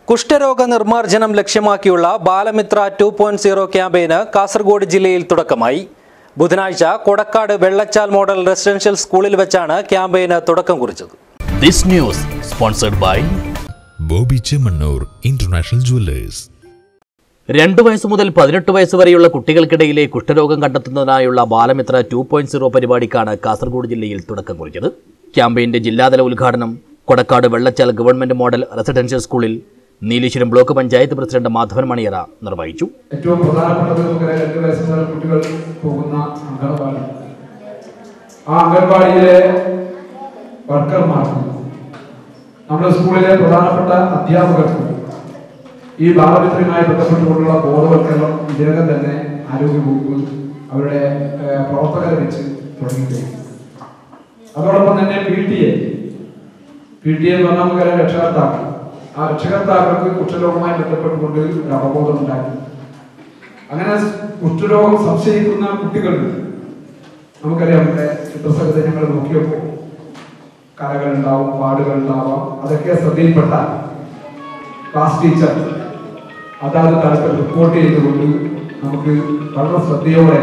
കുഷ്ഠരോഗ നിർമ്മാർജ്ജനം ലക്ഷ്യമാക്കിയുള്ള Balamitra two point zero ക്യാമ്പയിന് കാസർഗോഡ് ജില്ലയിൽ തുടക്കമായി ബുധനാഴ്ച കൊടക്കാട് വെള്ളച്ചാൽ മോഡൽ റെസിഡൻഷ്യൽ സ്കൂളിൽ വെച്ചാണ് ക്യാമ്പയിന് തുടക്കം കുറിച്ചത് This news sponsored by Bobby Chemmanur international jewellers രണ്ടു വയസ്സ് മുതൽ പതിനെട്ട് വയസ്സ് വരെയുള്ള കുട്ടികൾക്കിടയിലെ കുഷ്ഠരോഗം കണ്ടെത്തുന്നതിനായുള്ള ബാലമിത്ര ടു പോയിന്റ് സീറോ പരിപാടിക്കാണ് കാസർഗോഡ് ജില്ലയിൽ തുടക്കം കുറിച്ചത് ക്യാമ്പയിന്റെ ജില്ലാതല ഉദ്ഘാടനം Kodakkad Vellachal government model residential സ്കൂളിൽ നീലീശ്വരം ബ്ലോക്ക് പഞ്ചായത്ത് പ്രസിഡന്റ് മാധവൻ മണിയറ നിർവഹിച്ചു ഏറ്റവും പ്രധാനപ്പെട്ടത് നമുക്കറിയാം രണ്ട് വയസ്സ് മുതൽ കുട്ടികൾ പോകുന്ന അംഗനവാടി ആ അംഗൻവാടിയിലെ വർക്കർമാർക്കും നമ്മുടെ സ്കൂളിലെ പ്രധാനപ്പെട്ട അധ്യാപകർക്കും ഈ ബാലമിത്രയുമായി ബന്ധപ്പെട്ടുകൊണ്ടുള്ള ബോധവൽക്കരണം ഇതിനകം തന്നെ ആരോഗ്യവകുപ്പ് അവരുടെ ഏഹ്, പ്രവർത്തകരെ വെച്ച് തുടങ്ങിക്കഴിഞ്ഞു അതോടൊപ്പം തന്നെ P T A P T എന്ന് പറഞ്ഞാൽ നമുക്കറിയാം രക്ഷകർത്താക്കൾ ആ രക്ഷകർത്താക്കൾക്ക് കുഷ്ഠരോഗവുമായി ബന്ധപ്പെട്ടുകൊണ്ട് ഒരു അവബോധം ഉണ്ടാക്കി അങ്ങനെ കുഷ്ഠരോഗം സംശയിക്കുന്ന കുട്ടികൾക്ക് നമുക്കറിയാം നമ്മുടെ ചിത്രസഹിത ഞങ്ങൾ നോക്കിയപ്പോൾ കലകൾ ഉണ്ടാവും പാടുകൾ ഉണ്ടാവാം അതൊക്കെ ശ്രദ്ധയിൽപ്പെട്ട ക്ലാസ് ടീച്ചർ അതാത് കാലത്ത് റിപ്പോർട്ട് ചെയ്തുകൊണ്ട് നമുക്ക് വളരെ ശ്രദ്ധയോടെ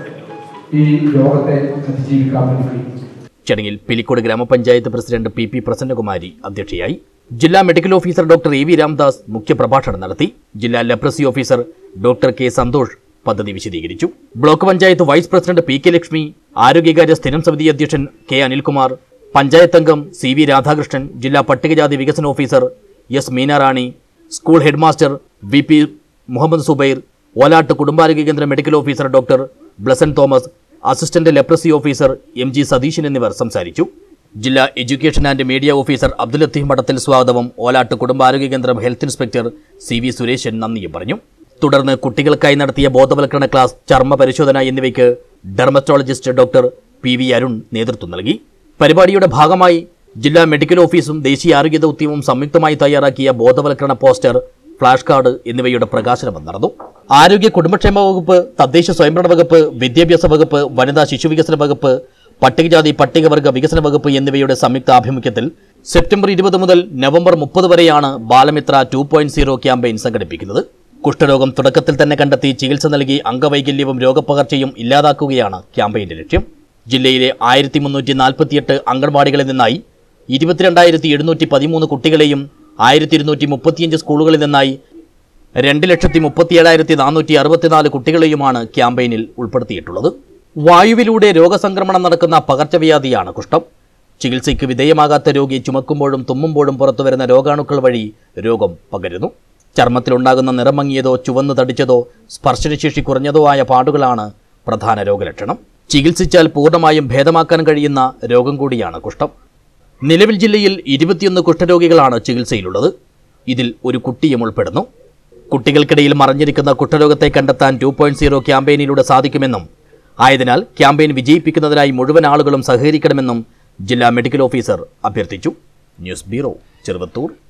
ഈ രോഗത്തെ അതിജീവിക്കാൻ വേണ്ടി കഴിയും ചടങ്ങിൽ പിലിക്കോട് ഗ്രാമപഞ്ചായത്ത് പ്രസിഡന്റ് പി പി പ്രസന്നകുമാരി അധ്യക്ഷയായി ജില്ലാ medical officer doctor A V Ramdas മുഖ്യപ്രഭാഷണം നടത്തി ജില്ലാ leprosy officer doctor K Santhosh പദ്ധതി വിശദീകരിച്ചു block panchayat vice president P K Lakshmi ആരോഗ്യകാര്യ സ്ഥിരം സമിതി അധ്യക്ഷൻ കെ അനിൽകുമാർ പഞ്ചായത്ത് അംഗം സി വി രാധാകൃഷ്ണൻ ജില്ലാ പട്ടികജാതി വികസന officer S Meenarani school headmaster V P Muhammad Zubair Olat കുടുംബാരോഗ്യ കേന്ദ്ര medical officer doctor Blesson Thomas assistant leprosy officer M G Satheesan എന്നിവർ സംസാരിച്ചു ജില്ലാ education and media officer Abdul Latheef Madathil സ്വാഗതവും ഓലാട്ട് കുടുംബാരോഗ്യ കേന്ദ്രം health inspector C V Suresan നന്ദിയും പറഞ്ഞു തുടർന്ന് കുട്ടികൾക്കായി നടത്തിയ ബോധവൽക്കരണ ക്ലാസ് ചർമ്മ പരിശോധന എന്നിവയ്ക്ക് dermatologist doctor P V Arun നേതൃത്വം നൽകി പരിപാടിയുടെ ഭാഗമായി ജില്ലാ മെഡിക്കൽ ഓഫീസും ദേശീയ ആരോഗ്യ ദൗത്യവും സംയുക്തമായി തയ്യാറാക്കിയ ബോധവൽക്കരണ പോസ്റ്റർ ഫ്ലാഷ് കാർഡ് എന്നിവയുടെ പ്രകാശനവും നടന്നു ആരോഗ്യ കുടുംബക്ഷേമ വകുപ്പ് തദ്ദേശ സ്വയംഭരണ വകുപ്പ് വിദ്യാഭ്യാസ വകുപ്പ് വനിതാ ശിശുവികസന വകുപ്പ് പട്ടികജാതി പട്ടികവർഗ വികസന വകുപ്പ് എന്നിവയുടെ സംയുക്ത ആഭിമുഖ്യത്തിൽ സെപ്റ്റംബർ ഇരുപത് മുതൽ നവംബർ മുപ്പത് വരെയാണ് Balamitra two point zero campaign സംഘടിപ്പിക്കുന്നത് കുഷ്ഠരോഗം തുടക്കത്തിൽ തന്നെ കണ്ടെത്തി ചികിത്സ നൽകി അംഗവൈകല്യവും രോഗപ്പകർച്ചയും ഇല്ലാതാക്കുകയാണ് ക്യാമ്പയിന്റെ ലക്ഷ്യം ജില്ലയിലെ ആയിരത്തി മുന്നൂറ്റി നാൽപ്പത്തിയെട്ട് അംഗൻവാടികളിൽ നിന്നായി ഇരുപത്തിരണ്ടായിരത്തി എഴുന്നൂറ്റി പതിമൂന്ന് കുട്ടികളെയും ആയിരത്തി ഇരുന്നൂറ്റി മുപ്പത്തിയഞ്ച് സ്കൂളുകളിൽ നിന്നായി രണ്ട് ലക്ഷത്തി മുപ്പത്തിയേഴായിരത്തി നാനൂറ്റി അറുപത്തിനാല് കുട്ടികളെയുമാണ് ക്യാമ്പയിനിൽ ഉൾപ്പെടുത്തിയിട്ടുള്ളത് വായുവിലൂടെ രോഗസംക്രമണം നടക്കുന്ന പകർച്ചവ്യാധിയാണ് കുഷ്ഠം ചികിത്സയ്ക്ക് വിധേയമാകാത്ത രോഗി ചുമക്കുമ്പോഴും തുമ്മുമ്പോഴും പുറത്തുവരുന്ന രോഗാണുക്കൾ വഴി രോഗം പകരുന്നു ചർമ്മത്തിലുണ്ടാകുന്ന നിറമങ്ങിയതോ ചുവന്നു തടിച്ചതോ സ്പർശനശേഷി കുറഞ്ഞതോ ആയ പാടുകളാണ് പ്രധാന രോഗലക്ഷണം ചികിത്സിച്ചാൽ പൂർണ്ണമായും ഭേദമാക്കാൻ കഴിയുന്ന രോഗം കൂടിയാണ് കുഷ്ഠം നിലവിൽ ജില്ലയിൽ ഇരുപത്തിയൊന്ന് കുഷ്ഠരോഗികളാണ് ചികിത്സയിലുള്ളത് ഇതിൽ ഒരു കുട്ടിയും ഉൾപ്പെടുന്നു കുട്ടികൾക്കിടയിൽ മറഞ്ഞിരിക്കുന്ന കുഷ്ഠരോഗത്തെ കണ്ടെത്താൻ ടു പോയിന്റ് സീറോ ക്യാമ്പയിനിലൂടെ സാധിക്കുമെന്നും ആയതിനാൽ ക്യാമ്പയിൻ വിജയിപ്പിക്കുന്നതിനായി മുഴുവൻ ആളുകളും സഹകരിക്കണമെന്നും ജില്ലാ മെഡിക്കൽ ഓഫീസർ അഭ്യർത്ഥിച്ചു ന്യൂസ് ബ്യൂറോ ചെറുവത്തൂർ